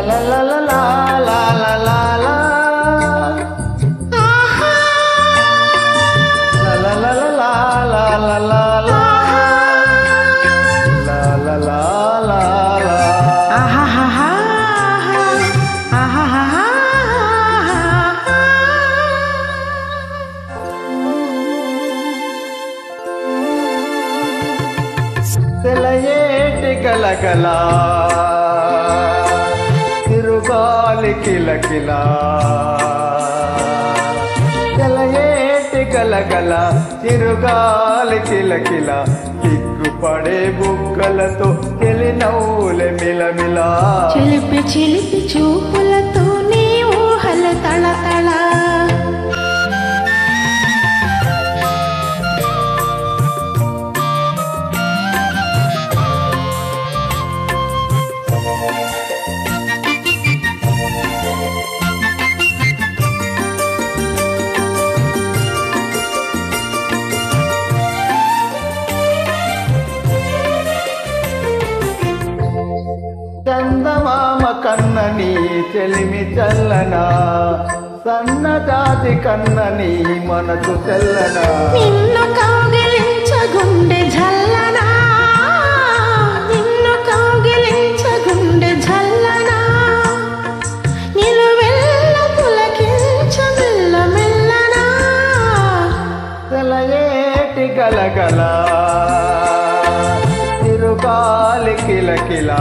లా లా లా లా లా లా లా లా. ఆహా లా లా లా లా లా లా లా లా. లా లా లా లా లా. ఆహాహాహా. ఆహాహాహా. తెలయేటి కలకల తిరుగాలి కిలకిల తెలయేటి కలకల తిరుగాలి కిలకిల సిగ్గుపడే బుగ్గలతో తెలినవులే మిలమిల చిలిపి చిలిపి చూపులతో నీ ఊహల తళతళ చందమామ కన్నని చెలిమి చల్లనా సన్నజాతి కన్నని మనసు తెల్లనా నిన్ను కౌగిలించ గుండె జల్లనా నిన్ను కౌగిలించ గుండె జల్లనా నిలువెల్ల పులకించ మెల్ల మెల్లనా తెలయేటి గలగల తిరుగాలి కిలకిల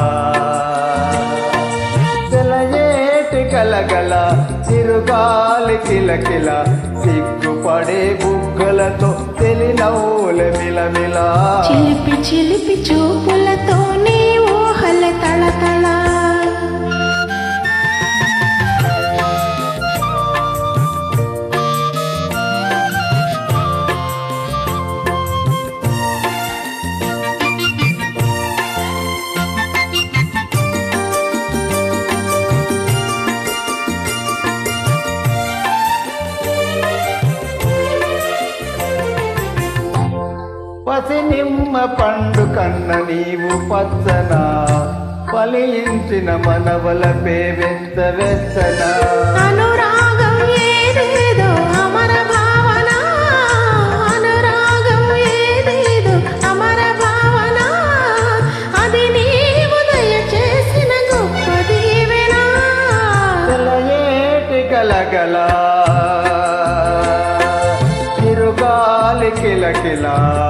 తెలయేటి గలగల తిరుగాలి కిలకిల సిగ్గుపడే బుగ్గలతో తెలినవులే మిలమిల చిలిపి చిలిపి చూపులతో నీ ఊహల తళతళ పసి నిమ్మ పండు కన్న నీవు పచ్చన ఫలించిన మనవల పేవెంత వెచ్చన అనురాగం ఏదేదో అమర భావన అనురాగం ఏదేదో అమర భావన అది నీవు దయచేసిన గొప్ప దీవెన తెలయేటి గలగల తిరుగాలి కిలకిల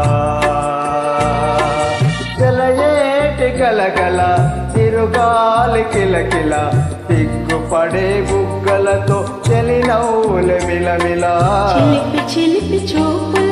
తెలయేటి గలగల తిరుగాలి కిలకిల సిగ్గుపడే బుగ్గలతో చెలినవులు మిలమిల చిలిపి చిలిపి చూపుల